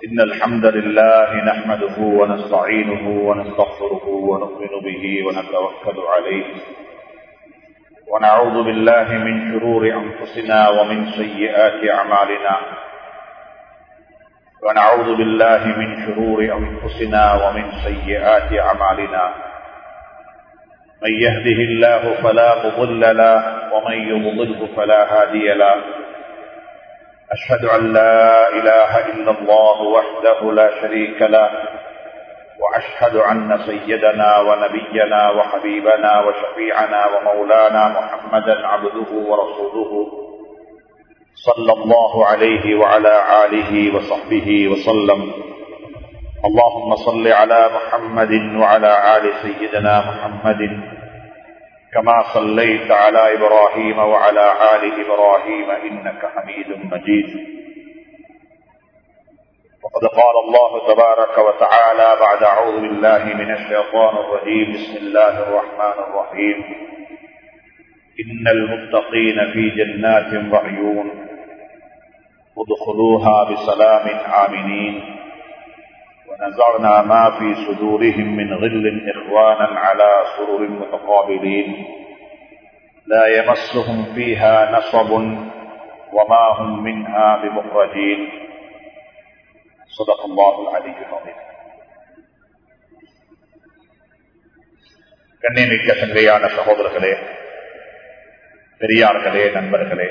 إن الحمد لله نحمده ونستعينه ونستغفره ونؤمن به ونتوكل عليه ونعوذ بالله من شرور أنفسنا ومن سيئات أعمالنا ونعوذ بالله من شرور أنفسنا ومن سيئات أعمالنا من يهده الله فلا مضل له ومن يضلله فلا هادي له أشهد أن لا إله إلا الله وحده لا شريك له وأشهد أن سيدنا ونبينا وحبيبنا وشفيعنا ومولانا محمدا عبده ورسوله صلى الله عليه وعلى آله وصحبه وسلم اللهم صل على محمد وعلى آل سيدنا محمد كما صليت على إبراهيم وعلى آل إبراهيم إنك حميد مجيد وقد قال الله تبارك وتعالى بعد أعوذ بالله من الشيطان الرجيم بسم الله الرحمن الرحيم إن المتقين في جنات وعيون ادخلوها بسلام آمنين ونزعنا ما في صدورهم من غل إخوانا على سرر متقابلين لا يمسهم فيها نصب وما هم منها بمخرجين صدق الله العلي العظيم கண்ணியமிக்க சங்கையான சகோதரர்களே பெரியார்களே நண்பர்களே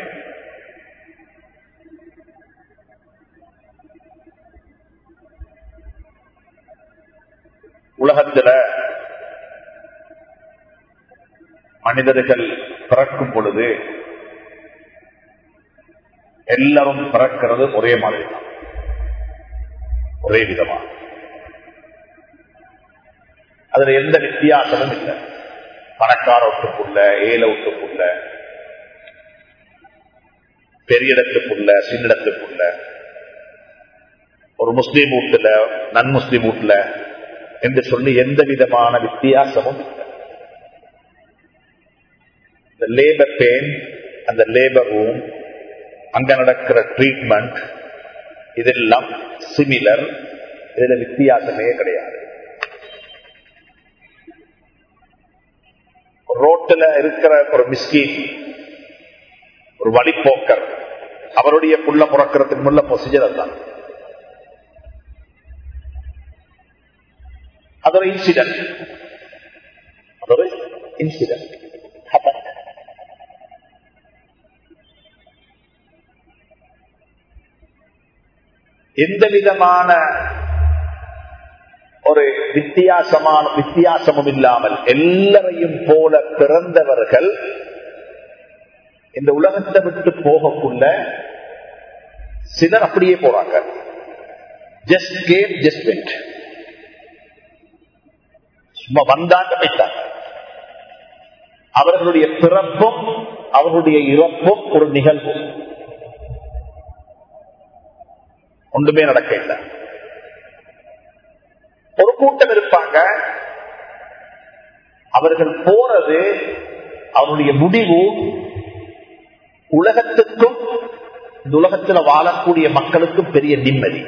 உலகத்துல மனிதர்கள் பிறக்கும் பொழுது எல்லாரும் பிறக்கிறது ஒரே மாதிரி தான் ஒரே விதமா அதுல எந்த வித்தியாசமும் இல்லை பணக்கார ஒட்டுக்குள்ள ஏல ஒட்டுக்குள்ள பெரிய இடத்துக்குள்ள சின்னிடத்துக்குள்ள ஒரு முஸ்லீம் வீட்டுல நன் முஸ்லீம் வீட்டுல என்று சொல்லி எந்த விதமான வித்தியாசமும் இல்லை இந்த லேபர் பெயின் அந்த லேபர் ரூம் அங்க நடக்கிற ட்ரீட்மெண்ட் இதெல்லாம் சிமிலர் இதுல வித்தியாசமே கிடையாது ரோட்டில் இருக்கிற ஒரு மிஸ்கின் ஒரு வழிப்போக்கர் அவருடைய புள்ள புறக்கிறதுக்கு முள்ள ப்ரொசீஜர் தான் அது ஒரு இன்சிடென்ட் அது ஒரு இன்சிடென்ட் எந்த விதமான ஒரு வித்தியாசமான வித்தியாசமும் இல்லாமல் எல்லாரையும் போல பிறந்தவர்கள் இந்த உலகத்தை விட்டு போகக்குள்ள சிலர் அப்படியே போறாங்க ஜஸ்ட் கேம் ஜஸ்ட் வெண்ட் சும்மா வந்தாங்க போயிட்டாங்க அவர்களுடைய பிறப்பும் அவர்களுடைய இறப்பும் ஒரு நிகழ்வு ஒன்றுமே நடக்க இல்லை ஒரு கூட்டம் இருப்பாங்க அவர்கள் போறது அவருடைய முடிவு உலகத்துக்கும் இந்த உலகத்தில் வாழக்கூடிய மக்களுக்கும் பெரிய நிம்மதி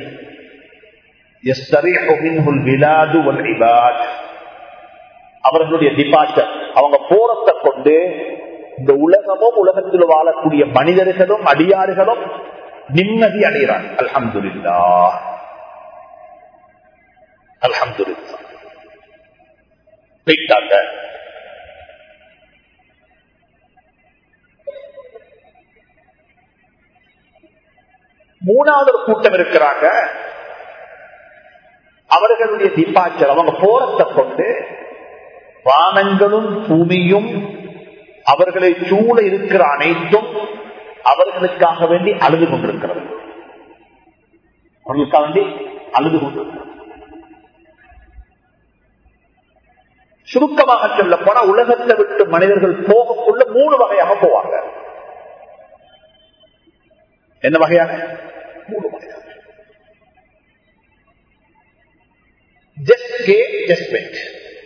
அவர்களுடைய டிபார்ச்சர் அவங்க போறத்தை கொண்டு இந்த உலகமும் உலகத்தில் வாழக்கூடிய மனிதர்களும் அடியாறுகளும் நிம்மதி அடைகிறாங்க அல்ஹம்துல்லா அல்ஹம்துல்லா போயிட்டாங்க மூணாவது ஒரு கூட்டம் இருக்கிறாங்க அவர்களுடைய டிபார்ச்சர் அவங்க போறத்தை கொண்டு வானங்களும் பூமியும் அவர்களை சூழ இருக்கிற அனைத்தும் அவர்களுக்காக வேண்டி அழுது கொண்டிருக்கிறது அவர்களுக்காக வேண்டி அழுது கொண்டிருக்கிறது சுருக்கமாக சொல்ல போனா உலகத்தை விட்டு மனிதர்கள் போகக்குள்ள மூணு வகையாக போவாங்க என்ன வகையான மூணு வகையாக ஜஸ்ட் கே ஜஸ்ட் வெயிட்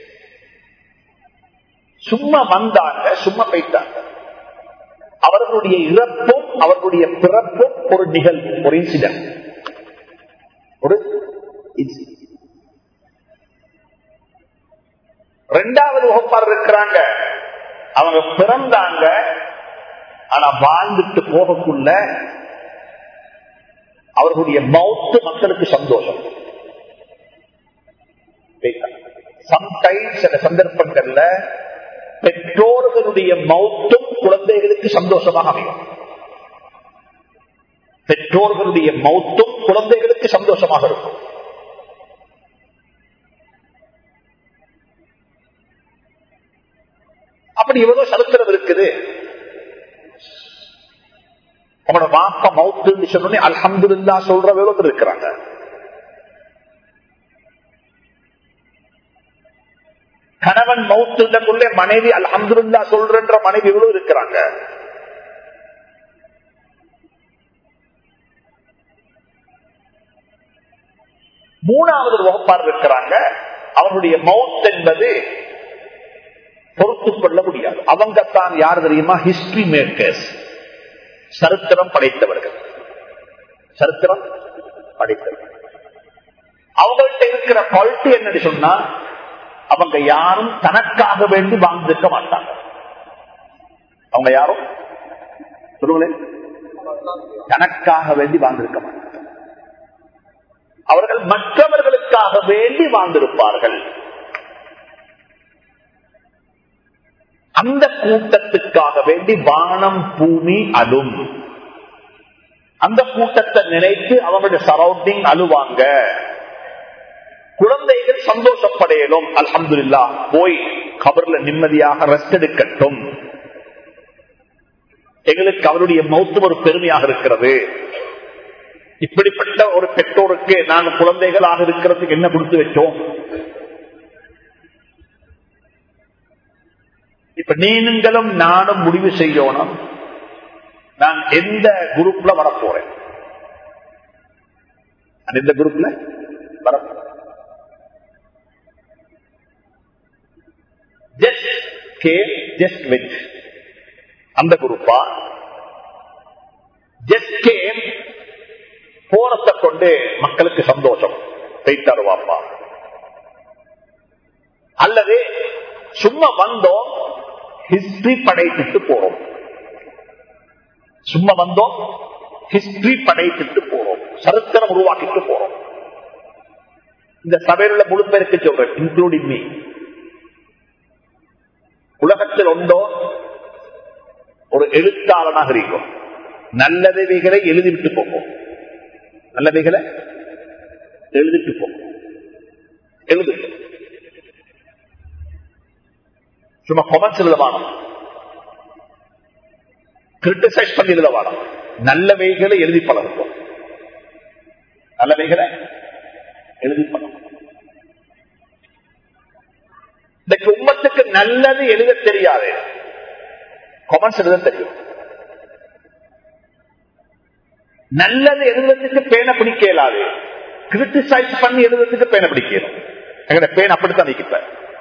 சும்மா வந்தாங்க சும்மா போயிட்டாங்க அவர்களுடைய இறப்பும் அவர்களுடைய பிறப்பும் ஒரு நிகழ்வு ஒரு இன்சிடென்ட் ஒரு ரெண்டாவது வகுப்பார் இருக்கிறாங்க அவங்க பிறந்தாங்க ஆனா வாழ்ந்துட்டு போகக்குள்ள அவர்களுடைய மௌத்து மக்களுக்கு சந்தோஷம் சம்டைம்ஸ் சில சந்தர்ப்பங்கள்ல பெற்றோர்களுடைய மௌத்தும் குழந்தைகளுக்கு சந்தோஷமாக அமையும் பெற்றோர்களுடைய மௌத்தும் குழந்தைகளுக்கு சந்தோஷமாக இருக்கும் அப்படி எவ்வளவு சரித்திரம் இருக்குது உங்களோட வாப்ப மவுத்து சொன்னே அல்ஹம்து இல்லா சொல்ற எவ்வளவு இருக்கிறாங்க கணவன் மவுத்துள்ளே மனைவி அல்ஹம்துல்லா சொல்றன்ற மனைவி எவ்வளவு இருக்கிறாங்க மூணாவது வகுப்பார் இருக்கிறாங்க அவருடைய மவுத் என்பது பொறுத்துக் கொள்ள முடியாது அவங்க தான் யார் தெரியுமா ஹிஸ்டரி மேக்கர்ஸ் சரித்திரம் படைத்தவர்கள் சரித்திரம் படைத்தவர்கள் அவங்கள்ட்ட இருக்கிற குவாலிட்டி என்னன்னு சொன்னா அவங்க யாரும் தனக்காக வேண்டி வாழ்ந்திருக்க மாட்டாங்க அவங்க யாரும் சொல்லுங்களேன் தனக்காக வேண்டி வாழ்ந்திருக்க மாட்டாங்க அவர்கள் மற்றவர்களுக்காக வேண்டி வாழ்ந்திருப்பார்கள் அந்த கூட்டத்துக்காக வேண்டி வானம் பூமி அலும் அந்த கூட்டத்தை நினைத்து அவங்களுடைய சரௌண்டிங் அழுவாங்க குழந்தைகள் சந்தோஷப்படையலும் அல்ஹம்துல்லா போய் கபர்ல நிம்மதியாக ரெஸ்ட் எடுக்கட்டும் எங்களுக்கு அவருடைய மௌத்து ஒரு பெருமையாக இருக்கிறது இப்படிப்பட்ட ஒரு பெற்றோருக்கு நாங்கள் குழந்தைகளாக இருக்கிறதுக்கு என்ன கொடுத்து வச்சோம் இப்ப நீங்களும் நானும் முடிவு செய்யணும் நான் எந்த குரூப்ல வரப்போறேன் எந்த குரூப்ல வரப்போறேன் ஜஸ்ட் கே ஜஸ்ட் வித் அந்த குரூப்பா ஜஸ்ட் கே போனத்தை கொண்டு மக்களுக்கு சந்தோஷம் தைத்தருவாப்பா அல்லது சும்மா வந்தோம் ஹிஸ்டரி படைத்துட்டு போறோம் சும்மா வந்தோம் ஹிஸ்டரி படைத்துட்டு போறோம் சரித்திரம் உருவாக்கிட்டு போறோம் இந்த சபையில முழு பேருக்கு சொல்றேன் இன்க்ளூடிங் மீ உலகத்தில் உண்டோ ஒரு எழுத்தாளனாக இருக்கும் நல்லவைகளை எழுதிவிட்டு போகும் நல்லவைகளை எழுதிட்டு போகும் எழுதிட்டு சும்மா கொமெண்ட்ஸ் எழுத வேணும் கிரிட்டிசைஸ் பண்ணி எழுத வேணும் நல்லவைகளை எழுதி பழகும் நல்லவைகளை எழுதி பழகும் இந்த உம்மத்துக்கு நல்லது எழுத தெரியாது கொமெண்ட்ஸ் எழுத தெரியும் நல்லது எழுதுறதுக்கு பேனை பிடிக்க இயலாது கிரிட்டிசைஸ் பண்ணி எழுதுறதுக்கு பேனை பிடிக்கணும் எங்கட பேன் அப்படித்தான் நிற்கிட்ட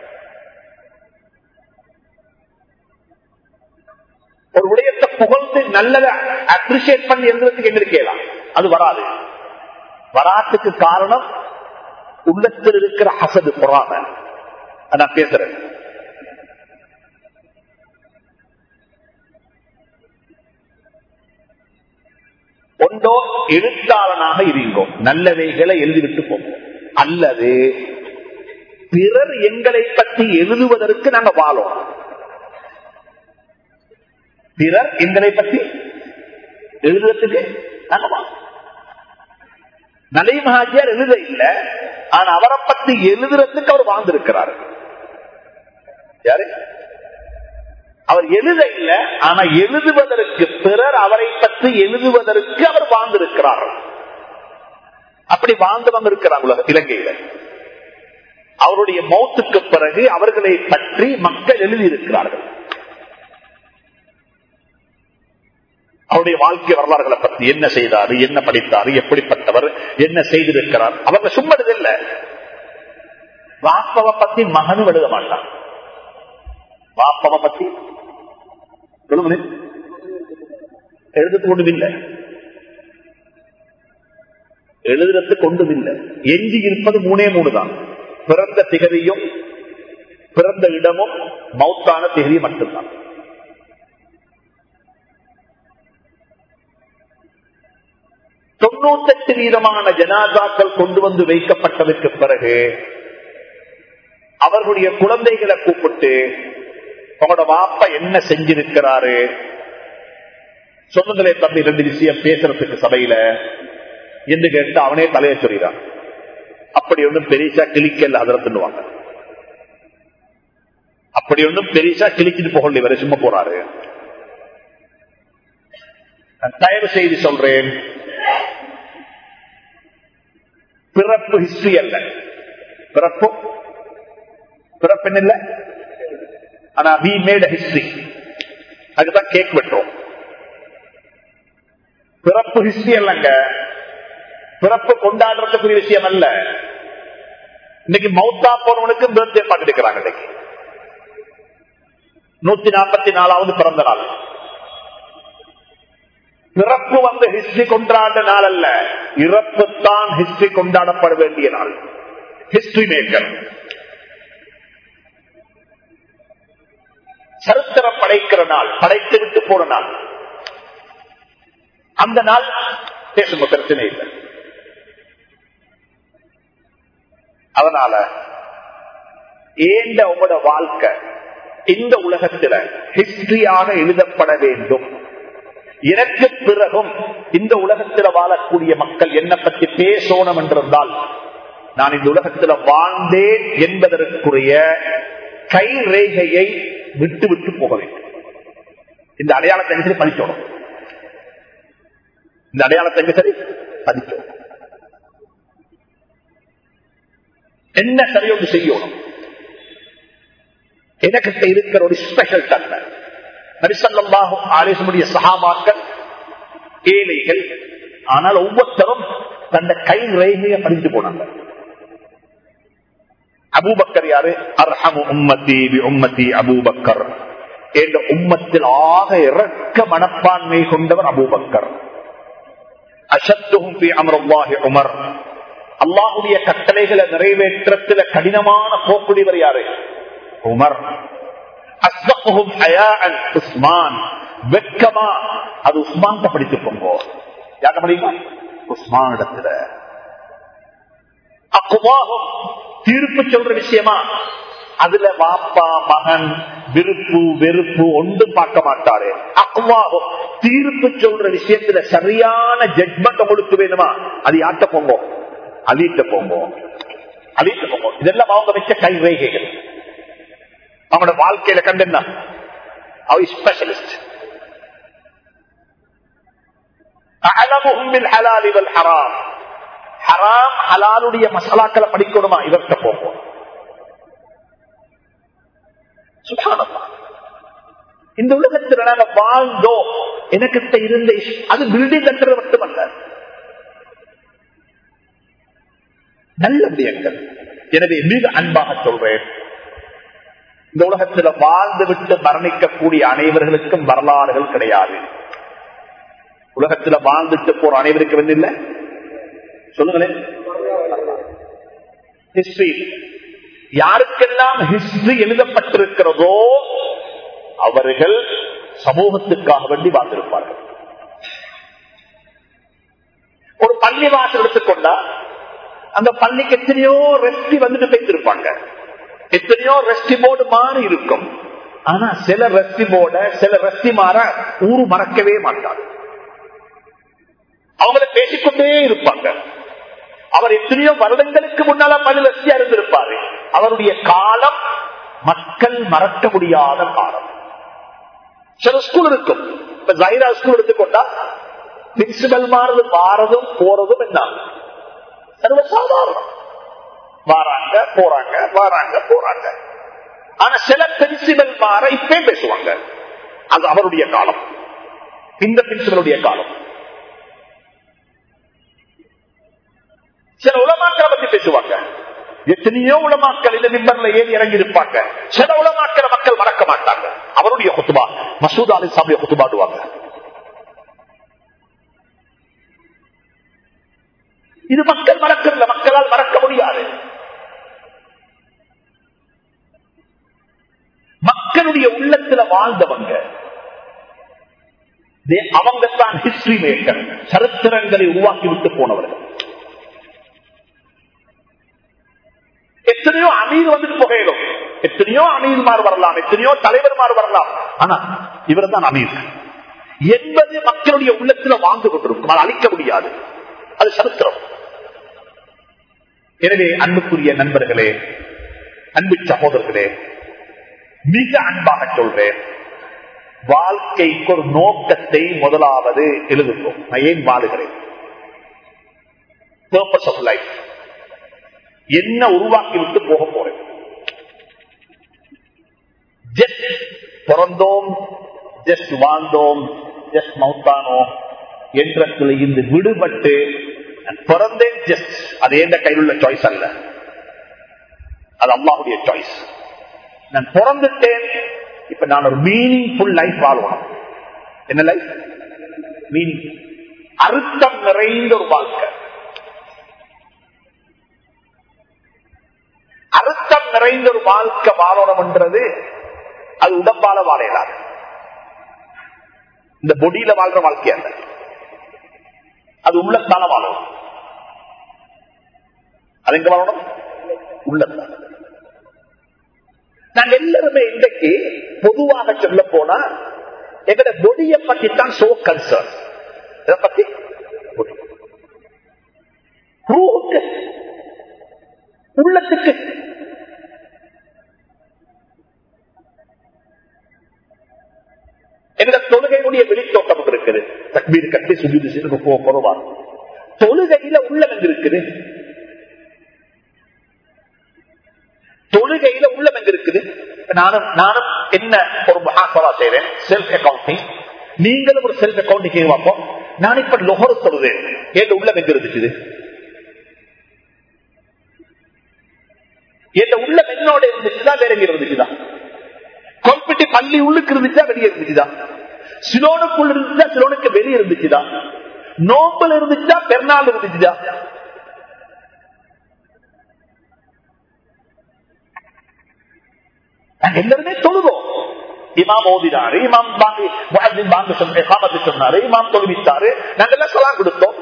ஒரு விடயத்தை புகழ்ந்து நல்லதை அப்ரிசியேட் பண்ணி எழுதுறதுக்கு எங்க இருக்கலாம் அது வராது வராத்துக்கு காரணம் உள்ளத்தில் இருக்கிற ஹசது பொறாம நான் பேசுறேன் ஒன்றோ எழுத்தாளனாக இருங்கோம் நல்லவைகளை எழுதிவிட்டு போவோம் அல்லது பிறர் எங்களை பற்றி எழுதுவதற்கு நாங்க வாழோம் பிறர் எங்களை பற்றி எழுதுறதுக்கு நாங்க வாழோம் நலை மகாஜியார் எழுத இல்லை ஆனா அவரை பத்தி எழுதுறதுக்கு அவர் வாழ்ந்திருக்கிறார் யாரு அவர் எழுத இல்லை ஆனா எழுதுவதற்கு பிறர் அவரை பற்றி எழுதுவதற்கு அவர் வாழ்ந்திருக்கிறார் அப்படி வாழ்ந்தவங்க இருக்கிறார் உலக இலங்கையில அவருடைய மௌத்துக்கு பிறகு அவர்களை பற்றி மக்கள் எழுதியிருக்கிறார்கள் அவருடைய வாழ்க்கை வரலாறுகளை பற்றி என்ன செய்தாரு என்ன படித்தாரு எப்படிப்பட்டவர் என்ன செய்திருக்கிறார் அவங்க சும்மா எழுதல வாப்பவ பத்தி மகனும் எழுத மாட்டான் வாப்பவ பத்தி சொல்லுங்களேன் எழுதுறது ஒண்ணும் இல்லை எழுதுறதுக்கு ஒன்றும் இல்லை எஞ்சி இருப்பது மூணே மூணு தான் பிறந்த திகதியும் பிறந்த இடமும் மௌத்தான திகதி மட்டும்தான் தொண்ணூத்தெட்டு வீதமான ஜனாதாக்கள் கொண்டு வந்து வைக்கப்பட்டதற்கு பிறகு அவர்களுடைய குழந்தைகளை கூப்பிட்டு உங்களோட வாப்பா என்ன செஞ்சிருக்கிறாரு சொன்னங்களே தம்பி ரெண்டு விஷயம் பேசுறதுக்கு சபையில என்று கேட்டு அவனே தலையை சொல்லிடான் அப்படி ஒன்றும் பெரிசா கிளிக்கல அதரத்துன்னுவாங்க அப்படி ஒன்றும் பெரிசா கிழிச்சிட்டு போகல இவரை சும்மா போறாரு நான் தயவு செய்து சொல்றேன் பிறப்பு ஹிஸ்டரி அல்ல பிறப்பு பிறப்பு இல்ல ஆனா வி மேட் ஹிஸ்டரி அதுதான் கேக் வெட்டோம் பிறப்பு ஹிஸ்டரி அல்லங்க பிறப்பு கொண்டாடுறதுக்குரிய விஷயம் அல்ல இன்னைக்கு மௌத்தா போனவனுக்கு பர்த்டே பார்ட்டி இருக்கிறாங்க இன்னைக்கு நூத்தி நாற்பத்தி நாலாவது பிறந்த நாள் பிறப்பு வந்து ஹிஸ்டரி கொண்டாட நாள் அல்ல இறப்பு தான் ஹிஸ்டரி கொண்டாடப்பட வேண்டிய நாள் ஹிஸ்டரி மேக்கர் சரித்திரம் படைக்கிற நாள் படைத்து விட்டு போன நாள் அந்த நாள் பேசுங்க பிரச்சனை இல்லை அதனால ஏண்ட உங்களோட வாழ்க்கை இந்த உலகத்துல ஹிஸ்டரியாக எழுதப்பட வேண்டும் எனக்கு பிறகும் இந்த உலகத்தில் வாழக்கூடிய மக்கள் என்ன பற்றி பேசணும் என்றிருந்தால் நான் இந்த உலகத்தில் வாழ்ந்தேன் என்பதற்குரிய கை ரேகையை விட்டு விட்டு போக வேண்டும் இந்த அடையாளத்தை எங்க சரி பதிச்சோணும் இந்த அடையாளத்தை எங்க சரி பதிச்சோம் என்ன சரியோடு செய்யணும் எனக்கிட்ட இருக்கிற ஒரு ஸ்பெஷல் தன்மை நரிசல்லாஹும் ஆலேசனுடைய சகாபாக்கள் ஏழைகள் ஆனால் ஒவ்வொருத்தரும் தந்த கை ரேகையை படித்து போனாங்க அபூபக்கர் யாரு அர்ஹமு உம்மத்தி உம்மத்தி அபூபக்கர் என்ற உம்மத்தில் ஆக இறக்க மனப்பான்மை கொண்டவர் அபூபக்கர் அசத்துகும் அமருல்லாஹி உமர் அல்லாஹுடைய கட்டளைகளை நிறைவேற்றத்துல கடினமான போக்குடிவர் யாரு உமர் அஸ்தகுஹும் ஹயாஅன் உஸ்மான் வெட்கமா அது உஸ்மான் படித்து போங்கோ யார்கிட்ட படிக்குமா உஸ்மான் இடத்துல அக்குவாகும் தீர்ப்பு சொல்ற விஷயமா அதுல வாப்பா மகன் விருப்பு வெறுப்பு ஒன்றும் பார்க்க மாட்டாரு அக்குவாகும் தீர்ப்பு சொல்ற விஷயத்துல சரியான ஜட்மெண்ட் உங்களுக்கு வேணுமா அது யார்கிட்ட போங்கோ அலிட்ட போங்கோ அலிட்ட போங்கோ இதெல்லாம் அவங்க வச்ச கை ரேகைகள் அவனோட வாழ்க்கையில கண்டென்ன அவ ஸ்பெஷலிஸ்ட் ஹராம் ஹலாலுடைய மசாலாக்களை படிக்கணுமா இவர்கிட்ட போவோம் இந்த உலகத்தில் நாங்க வாழ்ந்தோம் எனக்கிட்ட இருந்த அது பில்டிங் கட்டுறது மட்டுமல்ல நல்ல விடயங்கள் எனவே மிக அன்பாக சொல்றேன் இந்த உலகத்தில் வாழ்ந்து விட்டு மரணிக்கக்கூடிய அனைவர்களுக்கும் வரலாறுகள் கிடையாது உலகத்தில் வாழ்ந்துட்டு போற அனைவருக்கும் வந்து இல்லை சொல்லுங்களேன் ஹிஸ்டரி யாருக்கெல்லாம் ஹிஸ்டரி எழுதப்பட்டிருக்கிறதோ அவர்கள் சமூகத்துக்காக வேண்டி வாழ்ந்திருப்பார்கள் ஒரு பள்ளி வாசல் எடுத்துக்கொண்டா அந்த பள்ளிக்கு எத்தனையோ ரெஸ்டி வந்துட்டு போயிருப்பாங்க எத்தனையோ ரெஸ்டி போர்டு மாறி இருக்கும் ஆனா சில ரெஸ்டி போர்ட சில ரெஸ்டி மாற ஊரு மறக்கவே மாட்டாங்க அவங்கள பேசிக்கொண்டே இருப்பாங்க அவர் எத்தனையோ வருடங்களுக்கு முன்னால பள்ளி ரெஸ்டியா இருந்திருப்பாரு அவருடைய காலம் மக்கள் மறக்க முடியாத காலம் சில ஸ்கூல் இருக்கும் இப்ப ஜைரா ஸ்கூல் எடுத்துக்கொண்டா பிரின்சிபல் மாறது மாறதும் போறதும் என்ன சர்வசாதாரணம் வாராங்க போறாங்க வாராங்க போறாங்க ஆனா சில பிரின்சிபல் மாற இப்பே பேசுவாங்க அது அவருடைய காலம் இந்த பிரின்சிபலுடைய காலம் சில உலமாக்களை பத்தி பேசுவாங்க எத்தனையோ உலமாக்கள் இந்த நிம்பர்ல ஏறி இறங்கி இருப்பாங்க சில உலமாக்களை மக்கள் மறக்க மாட்டாங்க அவருடைய குத்துபா மசூத் அலி சாமிய குத்துபாடுவாங்க இது மக்கள் மறக்கல மக்களால் மறக்க முடியாது மக்களுடைய உள்ளத்துல வாழ்ந்தவங்க அவங்க தான் ஹிஸ்டரி மேக்கர் சரித்திரங்களை உருவாக்கி விட்டு போனவர்கள் எத்தனையோ அமீர் வந்துட்டு புகையிலும் எத்தனையோ அமீர்மார் வரலாம் எத்தனையோ தலைவர்மார் வரலாம் ஆனா இவர் தான் அமீர் என்பது மக்களுடைய உள்ளத்தில் வாழ்ந்து கொண்டிருக்கும் அதை அழிக்க முடியாது அது சரித்திரம் எனவே அன்புக்குரிய நண்பர்களே அன்பு சகோதரர்களே மிக அன்பாக சொல்றேன் வாழ்க்கைக்கு ஒரு நோக்கத்தை முதலாவது எழுதுகிறோம் நான் ஏன் வாழுகிறேன் பர்பஸ் ஆஃப் லைஃப் என்ன உருவாக்கி விட்டு போக போறேன் ஜஸ்ட் பிறந்தோம் ஜஸ்ட் வாழ்ந்தோம் ஜஸ்ட் மவுத்தானோம் என்றத்தில் இருந்து விடுபட்டு பிறந்தேன் ஜஸ்ட் அது எந்த கையில் உள்ள சாய்ஸ் அல்ல அது அம்மாவுடைய சாய்ஸ் நான் பிறந்துட்டேன் இப்ப நான் ஒரு மீனிங்ஃபுல் லைஃப் வாழணும் என்ன லைஃப் மீனிங் அர்த்தம் நிறைந்த ஒரு வாழ்க்கை அர்த்தம் நிறைந்த ஒரு வாழ்க்கை வாழணும் என்றது அது உடம்பால வாழையலாது இந்த பொடியில வாழ்ற வாழ்க்கை அல்ல அது உள்ளத்தால வாழணும் அது எங்க வாழணும் உள்ளத்தால நாங்க எல்லாருமே இன்றைக்கு பொதுவாக சொல்ல போனா எங்கட பொடியை பத்தி தான் சோ கன்சர்ன் இதை பத்தி உள்ளத்துக்கு எங்க தொழுகையினுடைய வெளித்தோட்டம் இருக்குது தக்பீர் கட்டி சுஜிது செய்து போவா தொழுகையில உள்ளம் இருக்குது தொழுகையில உள்ளம் எங்க இருக்குது நானும் நானும் என்ன ஒரு மகாசவா செய்றேன் செல்ஃப் அக்கௌண்டிங் நீங்களும் ஒரு செல்ஃப் அக்கௌண்டிங் பார்ப்போம் நான் இப்ப லொஹர் சொல்லுவேன் என் உள்ளம் எங்க இருந்துச்சு என் உள்ளம் என்னோட இருந்துச்சுதான் வேற எங்க இருந்துச்சுதான் கொல்பட்டி பள்ளி உள்ளுக்கு இருந்துச்சா வெளியே இருந்துச்சுதான் சிலோனுக்குள்ள இருந்துச்சா சிலோனுக்கு வெளியே இருந்துச்சுதா நோம்பல் இருந்துச்சா பெருநாள் இருந்துச்சுதா எல்லாருமே தொழுவோம் இமாம் ஓதினாரு இமாம் பாங்கி முஹத்தின் பாங்கு சொன்ன காமத்து சொன்னாரு இமாம் தொழுவித்தாரு நாங்க எல்லாம் சொல்லாம் கொடுத்தோம்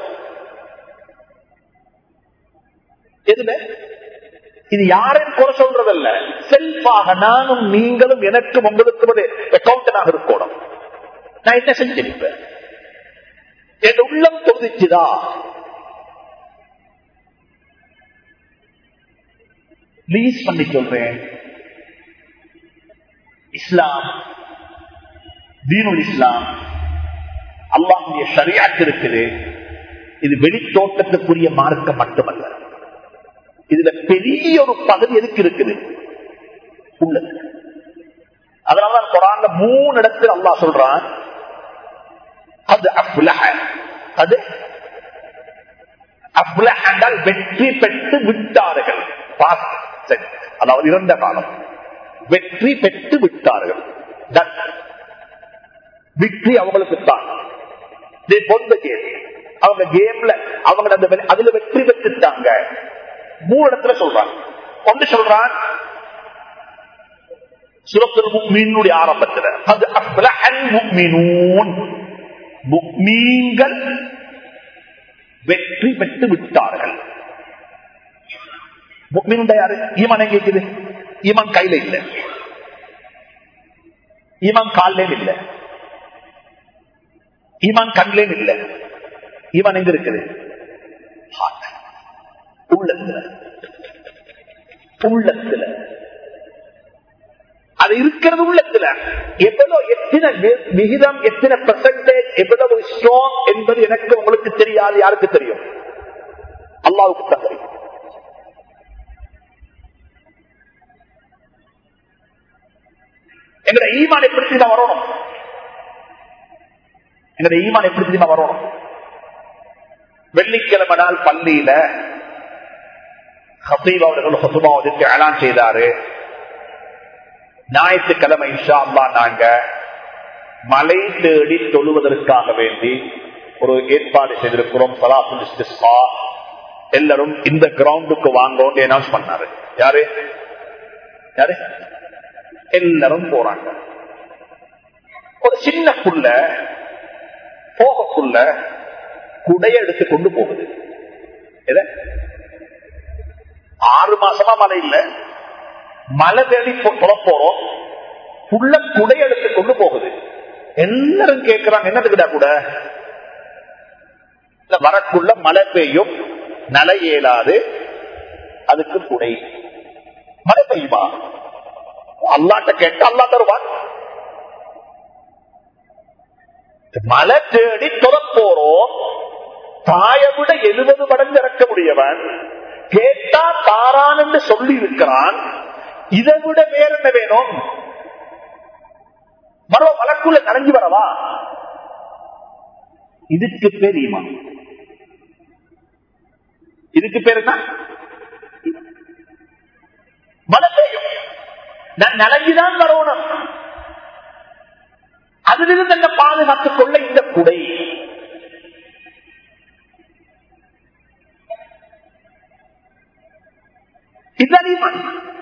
எதுல இது யாரையும் குறை சொல்றதல்ல செல்ஃபாக நானும் நீங்களும் எனக்கும் உங்களுக்கு அக்கௌண்டனாக இருக்கணும் நான் என்ன செஞ்சிருப்பேன் என் உள்ளம் தொகுதிச்சுதா ப்ளீஸ் பண்ணி சொல்றேன் இஸ்லாம் தீனுல் இஸ்லாம் அல்லாஹுடைய சரியாக்கு இருக்குது இது வெளித்தோட்டத்துக்குரிய மார்க்கம் மட்டுமல்ல இதுல பெரிய ஒரு பகுதி எதுக்கு இருக்குது உள்ளது அதனாலதான் குரான்ல மூணு இடத்துல அல்லாஹ் சொல்றான் அது அப்லஹ அது அப்லஹ என்றால் வெற்றி பெற்று விட்டார்கள் அதாவது இறந்த காலம் வெற்றி பெற்று விட்டார்கள் வெற்றி அவங்களுக்கு தான் அவங்க கேம்ல அவங்க அந்த அதுல வெற்றி பெற்றுட்டாங்க மூணு இடத்துல சொல்றாங்க ஒன்று சொல்றான் சுரத்தில் முக்மீனுடைய ஆரம்பத்தில் அது அப்லஹல் முக்மினூன் முக்மீன்கள் வெற்றி பெற்று விட்டார்கள் முக்மீன் யாரு ஈமான் எங்க இருக்குது ஈமான் கையில இல்ல ஈமான் காலிலேயும் இல்ல ஈமான் கண்லேயும் இல்ல ஈமான் எங்க இருக்குது உள்ளத்துல உள்ளத்துல அது இருக்கிறது உள்ளத்துல எவ்வளவு எத்தனை விகிதம் எத்தனை பெர்சன்டேஜ் எவ்வளவு ஸ்ட்ராங் என்பது எனக்கு உங்களுக்கு தெரியாது யாருக்கு தெரியும் அல்லாவுக்கு தான் தெரியும் எங்கட ஈமான் எப்படி தெரியுமா வரணும் எங்கட ஈமான் எப்படி தெரியுமா வரணும் வெள்ளிக்கிழமை நாள் பள்ளியில ஹசீப் அவர்கள் ஹசுமாவதற்கு அலான் செய்தாரு ஞாயிற்றுக்கிழமை இன்ஷா அல்லா நாங்க மலை தேடி தொழுவதற்காக வேண்டி ஒரு ஏற்பாடு செய்திருக்கிறோம் எல்லாரும் இந்த கிரவுண்டுக்கு வாங்கன்னு அனௌன்ஸ் பண்ணாரு யாரு யாரு எல்லாரும் போறாங்க ஒரு சின்ன புள்ள போகக்குள்ள குடைய எடுத்து கொண்டு போகுது எத ஆறு மாசமா மழை இல்ல மழை தேடி போறோம் புள்ள குடை எடுத்து கொண்டு போகுது எல்லாரும் கேட்கிறாங்க என்னதுக்குடா கூட வரக்குள்ள மழை பெய்யும் நலை இயலாது அதுக்கு குடை மழை பெய்யுமா அல்லாட்ட கேட்டு அல்லா தருவான் மழை தேடி துறப்போறோம் தாயை விட எழுபது மடங்கு இறக்க முடியவன் கேட்டா தாரான் என்று சொல்லி இருக்கிறான் இதை விட வேற என்ன வேணும் மரோ மலக்குள்ள நனைஞ்சு வரவா இதுக்கு பேர் ஈமான் இதுக்கு பேர் என்ன மழை பெய்யும் நான் நனைஞ்சுதான் வரணும் அதிலிருந்து என்ன பாதுகாத்துக் கொள்ள இந்த குடை இதுதான் ஈமான்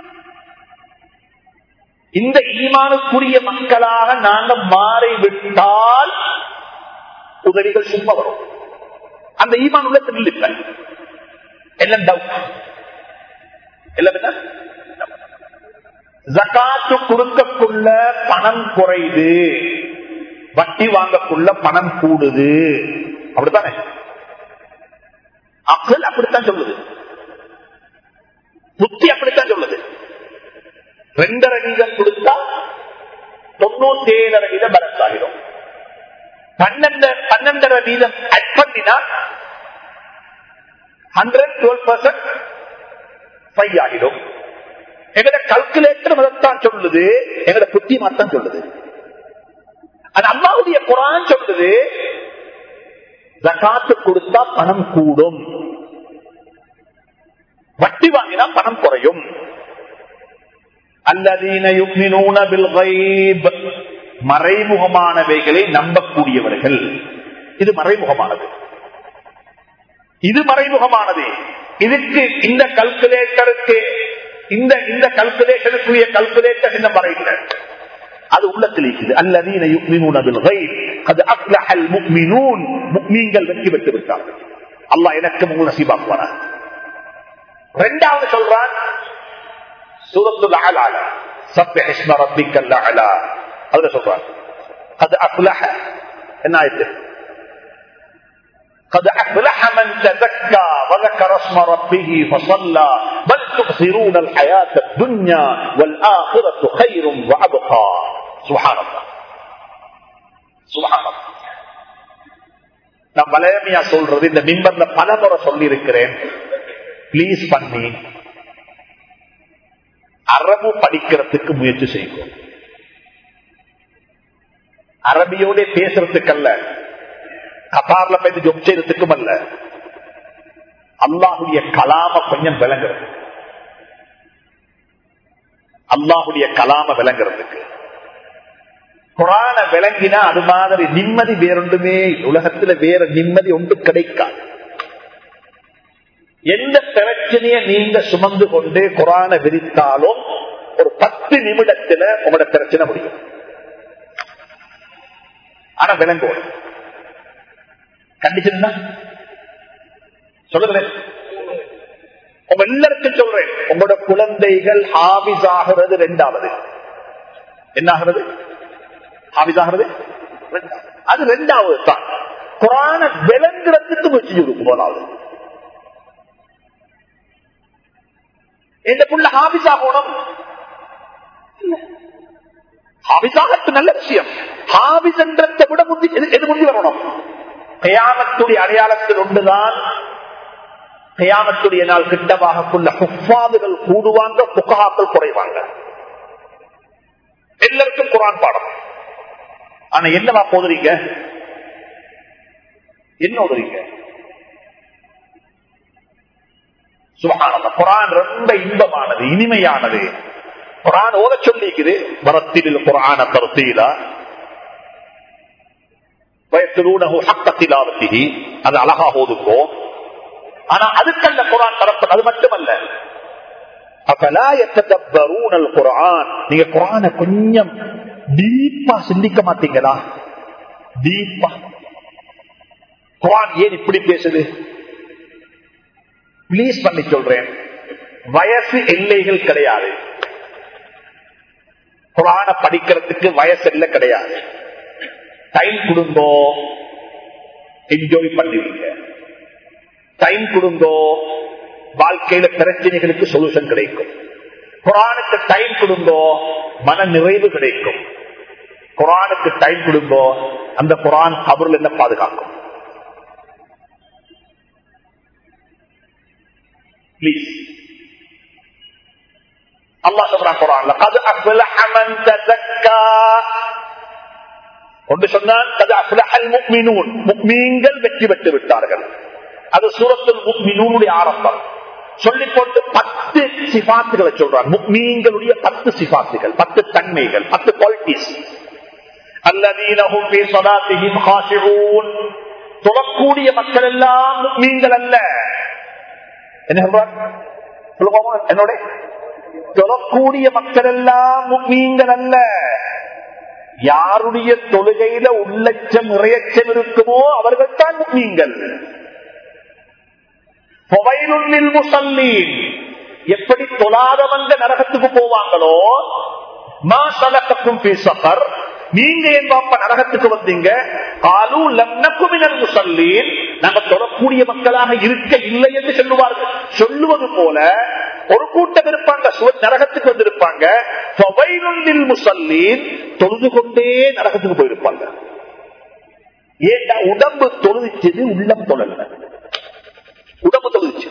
இந்த ஈமானுக்குரிய மக்களாக நாங்கள் மாறிவிட்டால் உதவிகள் சும்மா வரும் அந்த ஈமான் உள்ள இல்லை எல்லாம் டவுட் எல்லாம் ஜக்காத்து கொடுக்கக்குள்ள பணம் குறையுது வட்டி வாங்கக்குள்ள பணம் கூடுது அப்படித்தானே அக்கல் அப்படித்தான் சொல்லுது புத்தி அப்படித்தான் சொல்லுது ரெண்டரை வீதம் கொடுத்தா தொண்ணூத்தி ஏழரை வீதம் பலன்ஸ் ஆகிடும் பன்னெண்டு பன்னெண்டரை வீதம் அட் பண்ணினா ஹண்ட்ரட் டுவெல் பர்சன்ட் ஃபைவ் ஆகிடும் எங்கட கல்குலேட்டர் மதத்தான் சொல்லுது எங்கட புத்தி மாத்தான் சொல்லுது அது அம்மாவுடைய குரான் சொல்லுது ஜக்காத்து கொடுத்தா பணம் கூடும் வட்டி வாங்கினா பணம் குறையும் அல்லதீன யுக்மினூன பில் கைப் மறைமுகமானவைகளை நம்பக்கூடியவர்கள் இது மறைமுகமானது இது மறைமுகமானது இதுக்கு இந்த கல்குலேட்டருக்கு இந்த இந்த கல்குலேஷனுக்குரிய கல்குலேட்டர் இந்த மறையில அது உள்ளத்தில் இருக்குது அல்லதீன யுக்மினூன பில் கைப் அது அஃப்லஹல் முக்மினூன் முக்மீன்கள் வெற்றி பெற்று விட்டார்கள் அல்லாஹ் எனக்கு உங்கள் நசீபாக்குவாரா ரெண்டாவது சொல்றான் சூரத்துல் அலால சப்ஹ இஸ்ம ரப்பிக்கல் அலா அதுல சொல்றான் அது அஃப்லஹ என்ன ஆயிட்டு قد أفلح من تزكى وذكر اسم ربه فصلى بل تؤثرون الحياة الدنيا والآخرة خير وأبقى سبحان الله سبحان الله நான் வலையமையா சொல்றது இந்த மின்பர்ல பல முறை சொல்லி இருக்கிறேன் பிளீஸ் பண்ணி அரபு படிக்கிறதுக்கு முயற்சி செய்வோம் அரபியோட பேசுறதுக்கல்ல கபார்ல போய் ஜொப் செய்யறதுக்கும் அல்ல அல்லாஹுடைய கலாம கொஞ்சம் விளங்குறது அல்லாஹுடைய கலாம விளங்குறதுக்கு குரான விளங்கினா அது மாதிரி நிம்மதி வேறொன்றுமே உலகத்துல வேற நிம்மதி ஒன்று கிடைக்காது எந்த பிரச்சனைய நீங்க சுமந்து கொண்டு குரான விரித்தாலும் ஒரு பத்து நிமிடத்துல உங்களோட பிரச்சனை முடியும் ஆனா விளங்குவோம் கண்டிஷன் தான் சொல்லுங்களேன் உங்க எல்லாருக்கும் சொல்றேன் உங்களோட குழந்தைகள் ஹாபிஸ் ஆகிறது ரெண்டாவது என்ன ஆகிறது ஹாபிஸ் ஆகிறது அது ரெண்டாவது தான் குரான விளங்குறதுக்கு முயற்சி கொடுக்கும் போதாவது இந்த புள்ள ஹாபிஸ் ஆகணும் ஹாபிஸாக நல்ல விஷயம் ஹாபிஸ் என்றதை விட முந்தி எது முந்தி வரணும் கயாமத்துடைய அடையாளத்தில் ஒன்றுதான் கயாமத்துடைய நாள் கிட்டவாகக்குள்ள குஃபாதுகள் கூடுவாங்க புகாக்கள் குறைவாங்க எல்லாருக்கும் குரான் பாடம் ஆனா என்னவா போதுறீங்க என்ன ஓதுறீங்க சுபகானந்த குரான் ரொம்ப இன்பமானது இனிமையானது குரான் ஓத சொல்லிக்குது வரத்தில் குரான தருத்தீலா வயசுலூனகு ஹக்க திலாவத்திகி அது அழகா ஓதுக்கோ ஆனா அதுக்கல்ல குரான் தரப்படும் அது மட்டுமல்ல அப்பலா எத்தபரூனல் குரான் நீங்க குரான கொஞ்சம் டீப்பா சிந்திக்க மாட்டீங்களா டீப்பா குரான் ஏன் இப்படி பேசுது பிளீஸ் பண்ணி சொல்றேன் வயசு எல்லைகள் கிடையாது குரான படிக்கிறதுக்கு வயசு எல்லை கிடையாது டைம் கொடுங்கோ என்ஜாய் பண்ணுவீங்க டைம் கொடுங்கோ வாழ்க்கையில பிரச்சனைகளுக்கு சொல்யூஷன் கிடைக்கும் குரானுக்கு டைம் கொடுங்கோ மன நிறைவு கிடைக்கும் குரானுக்கு டைம் கொடுங்கோ அந்த குரான் கபரில் என்ன பாதுகாக்கும் பிளீஸ் அல்லா சொல்றான் குரான்ல கது அஃபலஹ மன் தஸக்கா ஒன்று சொன்னான் கது அஃபலஹல் முஃமினூன் முஃமீன்கள் வெற்றி பெற்று விட்டார்கள் அது சூரத்துல் முஃமினூனுடைய ஆரம்பம் சொல்லி போட்டு பத்து சிபாத்துகளை சொல்றான் முக்மீன்களுடைய பத்து சிபாத்துகள் பத்து தன்மைகள் பத்து குவாலிட்டிஸ் அல்லதீனஹும் ஃபீ ஸலாத்திஹிம் காஷிஊன் தொழக்கூடிய மக்கள் எல்லாம் முக்மீன்கள் அல்ல என்ன சொல்றான் சொல்லுவோமா என்னோட தொழக்கூடிய மக்கள் எல்லாம் முக்மீன்கள் அல்ல யாருடைய தொழுகையில உள்ளச்சம் இறையச்சம் இருக்குமோ அவர்கள் தான் முக்மீன்கள் எப்படி தொழாதவங்க நரகத்துக்கு போவாங்களோ மா சலக்கக்கும் பேசப்பர் நீங்க என் பாப்பா நரகத்துக்கு வந்தீங்க காலு லன்னக்குமினல் முசல்லீன் நாங்க தொழக்கூடிய மக்களாக இருக்க இல்லை என்று சொல்லுவார்கள் சொல்லுவது போல ஒரு கூட்டம் இருப்பாங்க நரகத்துக்கு வந்திருப்பாங்க முசல்லீன் தொழுது கொண்டே நரகத்துக்கு போயிருப்பாங்க ஏண்டா உடம்பு தொழுதிச்சது உள்ளம் தொழல உடம்பு தொழுதிச்சு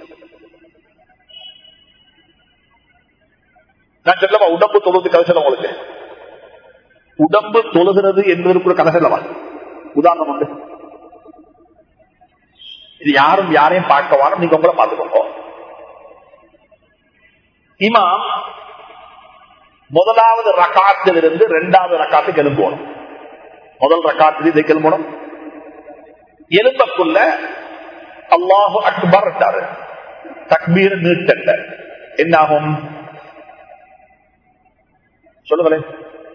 நான் சொல்லவா உடம்பு தொழுது கதை சொல்ல உங்களுக்கு உடம்பு தொழுகிறது என்பதற்கு ஒரு கதை சொல்லவா உதாரணம் உண்டு இது யாரும் யாரையும் பார்க்க வாரம் நீங்க உங்களை பார்த்துக்கோங்க இமாம் முதலாவது ரகாத்தில் இருந்து இரண்டாவது ரக்காத்துக்கு எழும்போணும் முதல் ரக்காத்தில் இதை எழும்பணும் எலும்பக்குள்ள அல்லாஹு அக்பர் தக்பீர் நீட்டல்ல என்னாகும் சொல்லுங்களேன்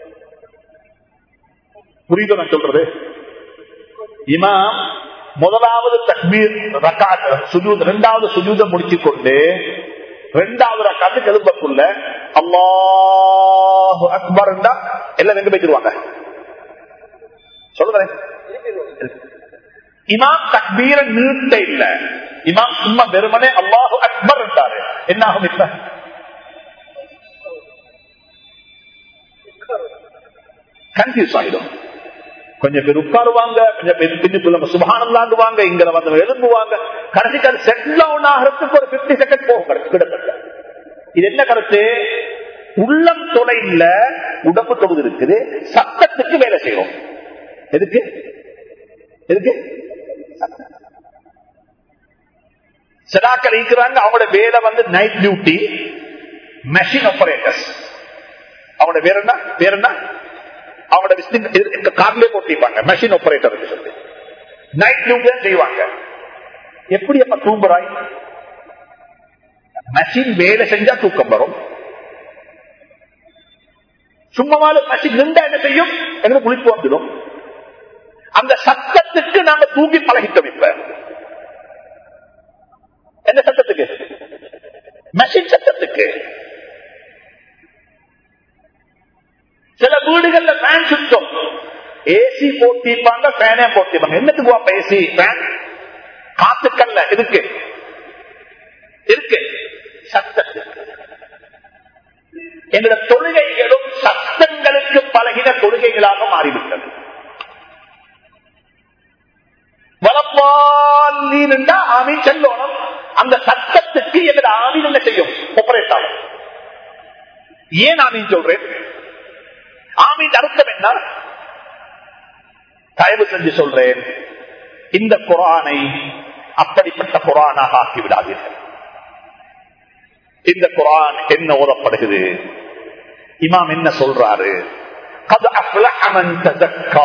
புரியுது நான் சொல்றது இமாம் முதலாவது தக்பீர் ரக்காத் சுஜூத் இரண்டாவது சுஜூத முடிச்சு கொண்டு ரெண்டாவது ரக்காத்து கெலும்பக்குள்ள அல்லாஹு அக்பர் எல்லாம் எங்க போய்ச்சிருவாங்க சொல்லுங்களேன் இமாம் தக்பீர நீட்ட இல்ல இமாம் சும்மா வெறுமனே அல்லாஹு அக்பர் என்றாரு என்ன ஆகும் இப்ப கன்ஃபியூஸ் ஆயிடும் கொஞ்சம் பேர் உட்காருவாங்க கொஞ்சம் பேர் பின்னுக்குள்ள சுபானந்தாண்டுவாங்க இங்க வந்து எழும்புவாங்க கடைசிக்கு அது செட்டில் டவுன் ஆகிறதுக்கு ஒரு பிப்டி செகண்ட் போகும் கிட்டத்தட்ட இது என்ன கருத்து உள்ளம் தொலைல உடம்பு தொகுதி இருக்குது சத்தத்துக்கு வேலை செய்யறோம் எதுக்கு எதுக்கு சிலாக்கள் இருக்கிறாங்க அவங்களோட வேலை வந்து நைட் டியூட்டி மெஷின் ஆபரேட்டர்ஸ் அவங்களோட பேர் என்ன பேர் என்ன அவங்களோட கார்லயே போட்டிருப்பாங்க மெஷின் ஆபரேட்டர் சொல்லி நைட் டியூட்டி செய்வாங்க எப்படி அப்ப தூங்குறாய் மெஷின் வேலை செஞ்சா தூக்கம் வரும் சும்மாவாலும் மெஷின் நின்றா என்ன செய்யும் எங்களுக்கு குளிப்பு வந்துடும் அந்த சத்தத்துக்கு நாங்க தூங்கி பழகிட்டோம் இப்ப என்ன சத்தத்துக்கு மெஷின் சத்தத்துக்கு சில வீடுகள்ல ஃபேன் சுத்தம் ஏசி போட்டிருப்பாங்க ஃபேனே போட்டிருப்பாங்க என்னத்துக்கு அப்ப ஏசி ஃபேன் காத்துக்கல்ல இருக்கு இருக்கு சத்தத்துக்கு எங்களோட தொழுகைகளும் சத்தங்களுக்கு பழகின தொழுகைகளாக மாறிவிட்டது வளப்பாலின் ஆமீன் செல்லணும் அந்த சத்தத்துக்கு எங்களோட ஆமீன் என்ன செய்யும் ஒப்பரேட் ஆகும் ஏன் ஆமீன் சொல்றேன் ஆமீன் அர்த்தம் என்ன தயவு செஞ்சு சொல்றேன் இந்த குரானை அப்படிப்பட்ட குரானாக ஆக்கி விடாதீர்கள் இந்த குரான் என்ன ஓதப்படுகிறது இமாம் என்ன சொல்றாரு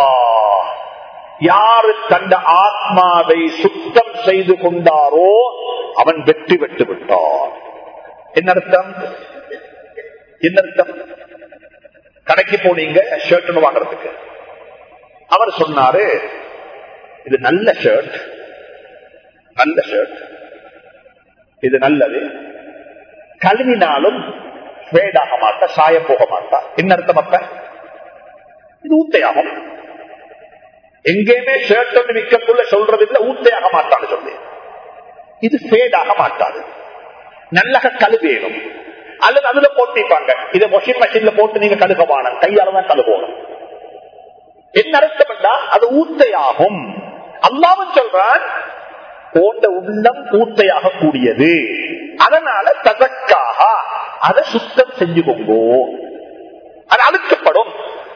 யாரு தந்த ஆத்மாவை சுத்தம் செய்து கொண்டாரோ அவன் வெற்றி பெற்று விட்டான் என்ன அர்த்தம் என்ன அர்த்தம் கடைக்கு போனீங்க ஷர்ட் வாங்குறதுக்கு அவர் சொன்னாரு இது நல்ல ஷர்ட் நல்ல ஷர்ட் இது நல்லது கழுவினாலும் ஃபேடாக மாட்டா சாய போக மாட்டா என்ன அர்த்தம் அப்ப இது ஊத்தையாகும் எங்கேயுமே ஷர்ட் ஒன்று விற்கக்குள்ள சொல்றது இல்ல ஊத்தையாக மாட்டான்னு சொல்லி இது ஃபேடாக மாட்டாது நல்ல கழுவேணும் அல்லது அதுல போட்டிப்பாங்க இதை வாஷிங் மிஷின்ல போட்டு நீங்க கழுகவான கையால தான் கழுவணும் என்ன அர்த்தம் அது ஊத்தையாகும் அல்லாவும் சொல்றான் போன்ற உள்ளம் ஊத்தையாக கூடியது அதனால ததக்காக அதை சுத்தம் செஞ்சுக்கோங்கோ அது அழுக்கப்படும்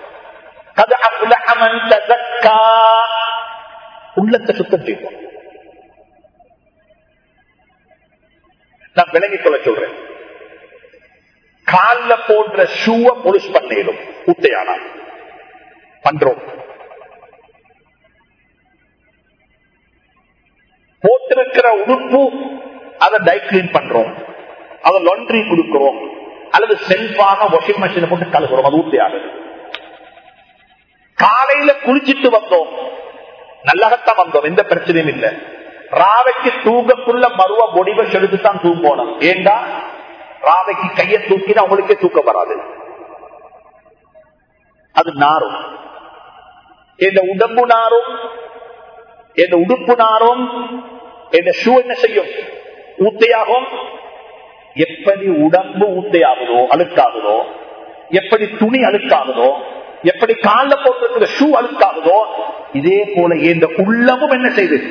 உள்ளத்தை சுத்தம் செய்வோம் நான் விளங்கிக் கொள்ள சொல்றேன் கால போன்ற ஷூவை பொலிஷ் பண்ணிடும் ஊத்தையானா பண்றோம் போட்டிருக்கிற உடுப்பு அதை டைக்ளீன் பண்றோம் அதை லாண்ட்ரி கொடுக்கிறோம் அல்லது செல்ஃபாக வாஷிங் மிஷினை போட்டு கலக்குறோம் அது ஊத்தியாகுது காலையில குளிச்சிட்டு வந்தோம் நல்லாகத்தான் வந்தோம் எந்த பிரச்சனையும் இல்லை ராவைக்கு தூக்கக்குள்ள மருவ முடிவை செலுத்துத்தான் தூங்கணும் ஏண்டா ராவைக்கு கையை தூக்கினா அவங்களுக்கே தூக்கம் வராது அது நாரும் என் உடம்பு நாரும் என் உடுப்பு நாரும் என் ஷூ என்ன செய்யும் ஊத்தையாகும் எப்படி உடம்பு ஊத்தையாகுதோ அழுக்காகுதோ எப்படி துணி அழுக்காகுதோ எப்படி கால போட்டிருக்கிற ஷூ அழுக்காகுதோ இதே போல இந்த உள்ளமும் என்ன செய்து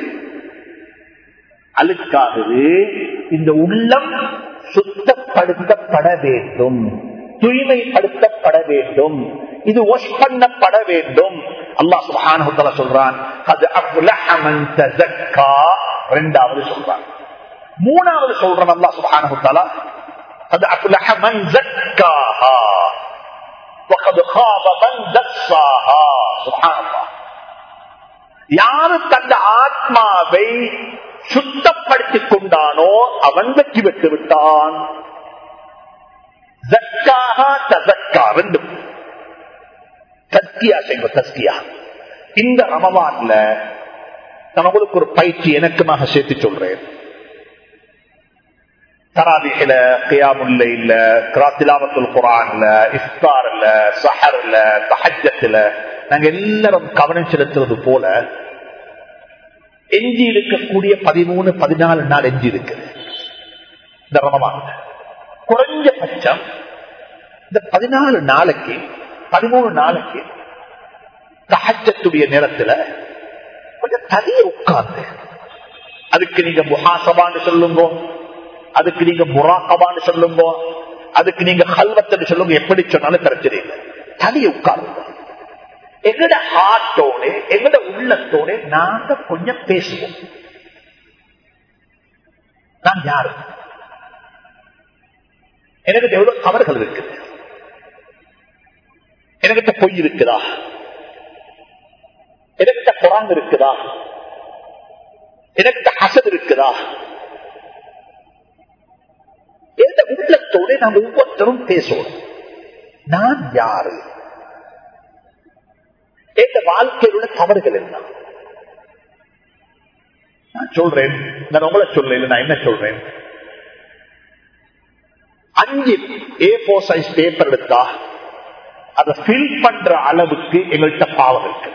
அழுக்காகுது இந்த உள்ளம் சுத்தப்படுத்தப்பட வேண்டும் தூய்மைப்படுத்தப்பட வேண்டும் இது வாஷ் பண்ணப்பட வேண்டும் அல்லாஹ் சுபஹானஹு சொல்றான் அது அஃலஹமன் தஸக்கா இரண்டாவது சொல்றான் மூணாவது சொல்றான் அல்லாஹ் சுபஹானஹு தஆலா அது அஃலஹமன் ஸக்காஹா وقد خاب من دساها سبحان الله யாரு தந்த ஆத்மாவை சுத்தப்படுத்திக் கொண்டானோ அவன் வெற்றி பெற்று விட்டான் ரெண்டும் தஸ்கியா செய்வோம் தஸ்கியா இந்த ரமவான்ல நான் உங்களுக்கு ஒரு பயிற்சி எனக்குமாக சேர்த்து சொல்றேன் தராபிகள கியாமுல்ல இல்ல கிராத்திலாவத்துல் குரான்ல இஃப்தார்ல சஹர்ல தஹஜத்துல நாங்க எல்லாரும் கவனம் செலுத்துறது போல எஞ்சி இருக்கக்கூடிய பதிமூணு பதினாலு நாள் எஞ்சி இருக்குது இந்த ரமவான் குறைஞ்சபட்சம் இந்த பதினாலு நாளைக்கு பதிமூணு நாளைக்கு தகச்சத்துடைய நேரத்துல கொஞ்சம் தனிய உட்கார்ந்து அதுக்கு நீங்க முகாசபான்னு சொல்லுங்க அதுக்கு நீங்க முராக்கபான்னு சொல்லுங்க அதுக்கு நீங்க கல்வத்தன்னு சொல்லுங்க எப்படி சொன்னாலும் பிரச்சனை இல்லை தனிய உட்காருங்க எங்கட ஹார்ட்டோட எங்கட உள்ளத்தோட நாங்க கொஞ்சம் பேசுவோம் நான் யாரு எனக்கு எவ்வளவு தவறுகள் இருக்குது எனக்கிட்ட பொய் இருக்குதா எனக்கிட்ட குரான் இருக்குதா எனக்கிட்ட ஹசத் இருக்குதா எந்த உள்ளத்தோட நாம் ஒவ்வொருத்தரும் பேசுவோம் நான் யாரு எந்த வாழ்க்கையில் உள்ள தவறுகள் என்ன நான் சொல்றேன் நான் உங்களை சொல்ல நான் என்ன சொல்றேன் அஞ்சு ஏ போர் சைஸ் பேப்பர் எடுத்தா அதை ஃபில் பண்ற அளவுக்கு எங்கள்கிட்ட பாவம் இருக்கு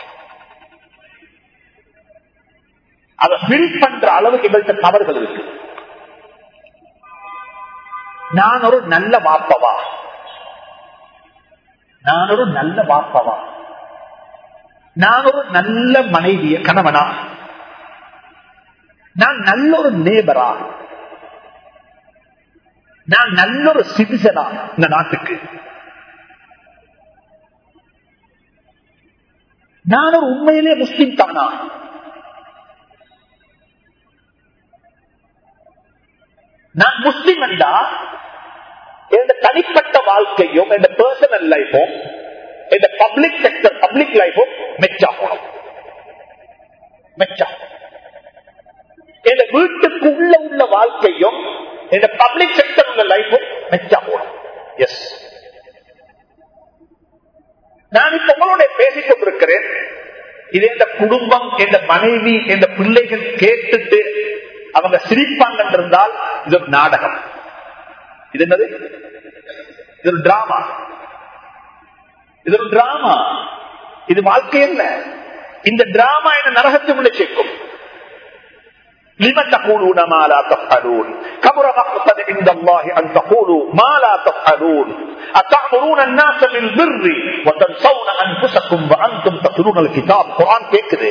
அதை ஃபில் பண்ற அளவுக்கு எங்கள்கிட்ட தவறுகள் இருக்கு நான் ஒரு நல்ல வாப்பவா நான் ஒரு நல்ல வாப்பவா நான் ஒரு நல்ல மனைவிய கணவனா நான் நல்ல ஒரு நேபரா நான் நல்ல ஒரு சிட்டிசனா இந்த நாட்டுக்கு நான் ஒரு உண்மையிலே முஸ்லிம் தானா நான் முஸ்லிம் என்றா எந்த தனிப்பட்ட வாழ்க்கையும் எந்த பர்சனல் லைஃபும் எந்த பப்ளிக் செக்டர் பப்ளிக் லைஃபும் மெச்சாகணும் மெச்சாகணும் என் வீட்டுக்கு உள்ள உள்ள வாழ்க்கையும் என் பப்ளிக் செக்டர் உள்ள லைஃபும் மெச்சா போடும் எஸ் நான் இப்ப உங்களோட பேசிக் கொண்டிருக்கிறேன் இது இந்த குடும்பம் என்ற மனைவி என்ற பிள்ளைகள் கேட்டுட்டு அவங்க சிரிப்பாங்க இருந்தால் இது ஒரு நாடகம் இது என்னது இது ஒரு டிராமா இது ஒரு டிராமா இது வாழ்க்கை என்ன இந்த டிராமா என்ன நரகத்துக்குள்ள சேர்க்கும் لم تقولون ما لا تفعلون كبر مقتا عند الله ان تقولوا ما لا تفعلون اتامرون الناس بالبر وتنسون انفسكم وانتم تتلون الكتاب قران கேக்குது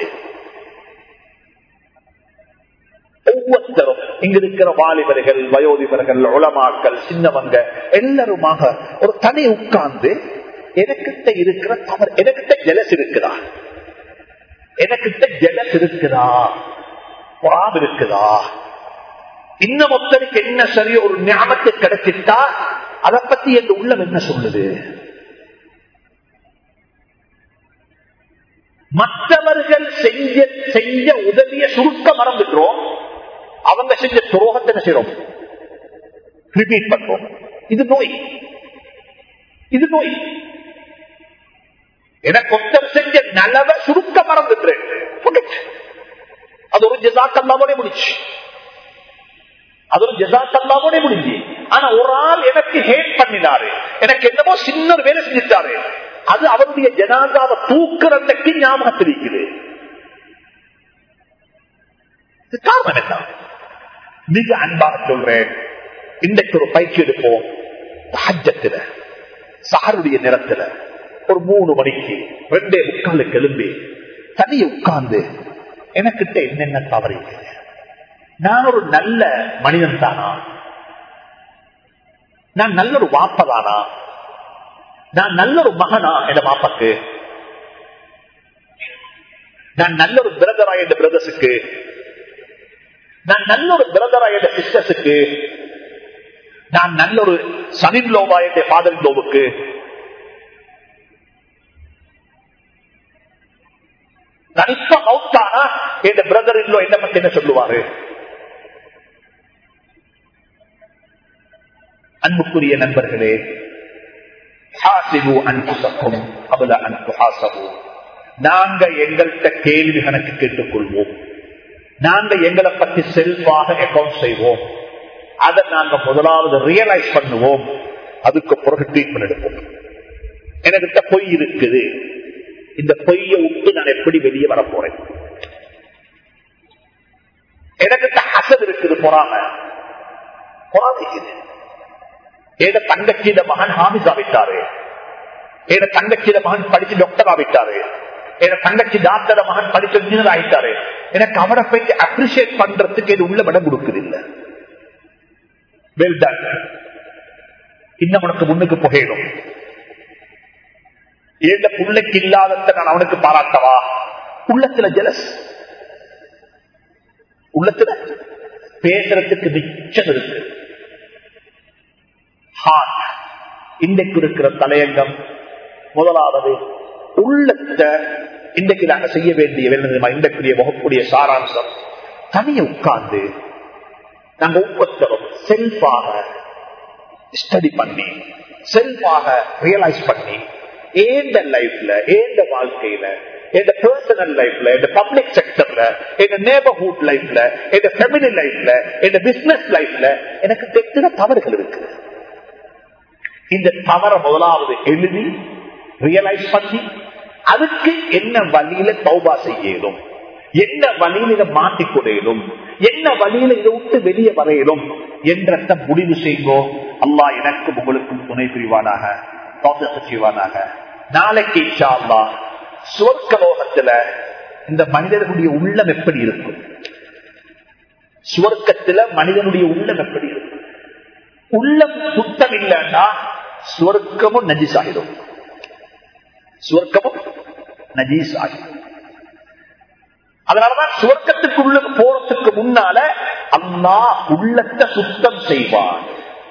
ஒவ்வொருத்தரும் இங்க இருக்கிற வாலிபர்கள் வயோதிபர்கள் உளமாக்கள் சின்னவங்க எல்லாருமாக ஒரு தனி உட்கார்ந்து எனக்கிட்ட இருக்கிற தவறு எனக்கிட்ட ஜெலஸ் இருக்குதா எனக்கிட்ட ஜெலஸ் இருக்குதா பொறாம இருக்குதா இன்னும் ஒருத்தருக்கு என்ன சரி ஒரு ஞாபகத்தை கிடைச்சிட்டா அதை பத்தி எங்க உள்ளம் என்ன சொல்லுது மற்றவர்கள் செஞ்ச செஞ்ச உதவிய சுருக்க மறந்துடுறோம் அவங்க செஞ்ச துரோகத்தை என்ன செய்யறோம் ரிப்பீட் பண்றோம் இது நோய் இது நோய் எனக்கு ஒருத்தர் செஞ்ச நலவ சுருக்க மறந்துடுறேன் அது ஒரு ஜெசாக்கல்லாவோட முடிச்சு அது ஒரு ஜெசாக்கல்லாவோட முடிஞ்சு ஆனா ஒரு ஆள் எனக்கு ஹேட் பண்ணினாரு எனக்கு என்னமோ சின்ன ஒரு வேலை செஞ்சுட்டாரு அது அவருடைய ஜனாதாவை தூக்குறதுக்கு ஞாபகத்தில் இருக்குது காரணம் என்ன மிக அன்பாக சொல்றேன் இன்றைக்கு ஒரு பயிற்சி எடுப்போம் ஹஜ்ஜத்துல சாருடைய நிறத்துல ஒரு மூணு மணிக்கு ரெண்டே முக்காலுக்கு எழும்பி தனியை உட்கார்ந்து எனக்கிட்ட என்னென்ன தவறு நான் ஒரு நல்ல மனிதன் தானா நான் நல்ல ஒரு வாப்பதானா நான் நல்ல ஒரு மகனா என் வாப்பாக்கு நான் நல்ல ஒரு பிரதரா என்ற பிரதர்ஸுக்கு நான் நல்ல ஒரு பிரதரா என்ற சிஸ்டர்ஸுக்கு நான் நல்ல ஒரு சனின் லோவா என்ற ஃபாதர் லோவுக்கு தனிப்ப மவுத்தானா என் பிரதர் இல்லோ என்ன பத்தி என்ன சொல்லுவாரு அன்புக்குரிய நண்பர்களே நாங்க எங்கள்கிட்ட கேள்வி கணக்கு கேட்டுக் கொள்வோம் நாங்க எங்களை பத்தி செல்வாக அக்கௌண்ட் செய்வோம் அதை நாங்க முதலாவது ரியலைஸ் பண்ணுவோம் அதுக்கு பிறகு ட்ரீட்மெண்ட் எடுப்போம் என்கிட்ட பொய் இருக்குது இந்த பொய்யை விட்டு நான் எப்படி வெளியே வர போறேன் எனக்கிட்ட அசல் இருக்குது பொறாம பொறாமைக்குது ஏத தங்கச்சியிட மகன் ஹாமிஸ் ஆவிட்டாரு ஏத தங்கச்சியிட மகன் படிச்சு டாக்டர் ஆவிட்டாரு என் தங்கச்சி டாக்டர் மகன் படிச்ச இன்ஜினியர் ஆயிட்டாரு எனக்கு அவரை போயிட்டு அப்ரிசியேட் பண்றதுக்கு இது உள்ள விடம் கொடுக்குது இல்ல வெல் டன் இன்னும் உனக்கு முன்னுக்கு புகையிடும் ஏந்த புள்ளைக்கு இல்லாதத நான் அவனுக்கு பாராட்டவா உள்ளத்துல ஜெலஸ் உள்ளத்துல பேசுறதுக்கு மிச்சம் இருக்கு ஹார்ட் இன்றைக்கு இருக்கிற தலையங்கம் முதலாவது உள்ளத்தை இன்றைக்கு நாங்க செய்ய வேண்டிய வேலை இன்றைக்குரிய வகுப்புடைய சாராம்சம் தனிய உட்கார்ந்து நாங்க ஒவ்வொருத்தரும் செல்ஃபாக ஸ்டடி பண்ணி செல்ஃபாக ரியலைஸ் பண்ணி ஏந்த லைஃப்ல ஏந்த வாழ்க்கையில என் பர்சனல் லைஃப்ல என் பப்ளிக் செக்டர்ல என் நேபர்ஹுட் லைஃப்ல என் ஃபெமிலி லைஃப்ல என் பிசினஸ் லைஃப்ல எனக்கு தெத்தின தவறுகள் இருக்கு இந்த தவற முதலாவது எழுதி ரியலைஸ் பண்ணி அதுக்கு என்ன வழியில தௌபா செய்யலும் என்ன வழியில இதை மாட்டிக்கொடையிலும் என்ன வழியில இதை விட்டு வெளியே வரையிலும் என்ற முடிவு செய்வோ அல்லா எனக்கும் உங்களுக்கும் துணை புரிவானாக செய்வானாக நாளைக்கு இன்ஷா அல்லா சுவர்க்கலோகத்துல இந்த மனிதர்களுடைய உள்ளம் எப்படி இருக்கும் சுவர்க்கத்துல மனிதனுடைய உள்ளம் எப்படி இருக்கும் உள்ளம் சுத்தம் இல்லைன்னா சுவர்க்கமும் நஜீஸ் ஆகிடும் சுவர்க்கமும் நஜீஸ் ஆகிடும் அதனாலதான் சுவர்க்கத்துக்குள்ள போறதுக்கு முன்னால அண்ணா உள்ளத்தை சுத்தம் செய்வான்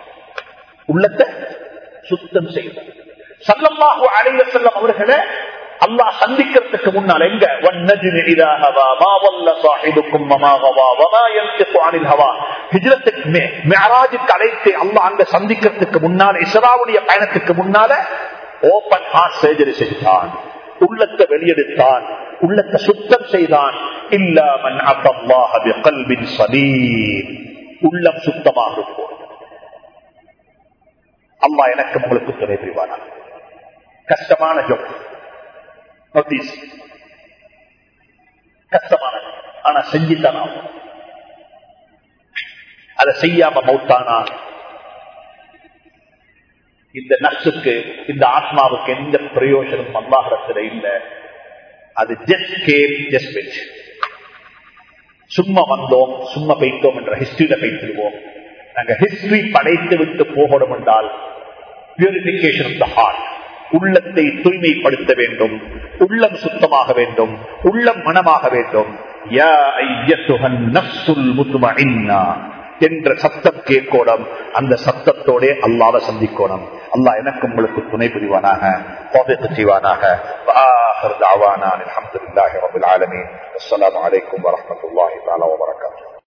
உள்ளத்தை சுத்தம் செய்வான் சல்லம்மாஹு அலைவ செல்லம் அவர்களை அல்லாஹ் சந்திக்கிறதுக்கு முன்னால் எங்க வன்னஜ்மி இதா ஹவா மா வல்ல சாஹிபுக்கும் வமா கவா வமா யன்திகு அனில் ஹவா ஹிஜ்ரத்துக்கு மே- மிஅராஜுக்கு அழைத்து அல்லாஹ் அங்க சந்திக்கிறதுக்கு முன்னால் இஸ்ராவுடைய பயணத்துக்கு முன்னால ஓபன் ஹார்ட் சர்ஜரி செய்தான் உள்ளத்தை வெளியெடுத்தான் உள்ளத்தை சுத்தம் செய்தான் இல்லாமன் அல்லாஹ் பிகல்பின் சலீம் உள்ளம் சுத்தமாக இருக்கும் அல்லாஹ் எனக்கு உங்களுக்கு துணை புரிவானா கஷ்டமான ஜோக் நோட்டீஸ் கஷ்டமான ஆனா செஞ்சுத்தான் ஆகும் அதை செய்யாம மௌத்தானா இந்த நஷ்டுக்கு இந்த ஆத்மாவுக்கு எந்த பிரயோஜனம் அல்லாஹிடத்துல இல்ல அது ஜஸ்ட் கேம் ஜஸ்ட் வெச் சும்மா வந்தோம் சும்மா பெய்தோம் என்ற ஹிஸ்டரியில பெய்திருவோம் நாங்க ஹிஸ்டரி படைத்து விட்டு போகணும் என்றால் பியூரிபிகேஷன் ஆஃப் த ஹார்ட் உள்ளத்தை தூய்மைப்படுத்த வேண்டும் உள்ளம் சுத்தமாக வேண்டும் உள்ளம் மனமாக வேண்டும் யா ஐயத்துஹன் நஃப்சுல் முத்மஇன்னா என்ற சத்தம் கேட்கோடம் அந்த சத்தத்தோட அல்லாத சந்திக்கோணும் அல்லாஹ் எனக்கு உங்களுக்கு துணை புரிவானாக தௌஃபீக் செய்வானாக وآخر دعوانا الحمد لله رب العالمين والسلام عليكم ورحمة الله تعالى وبركاته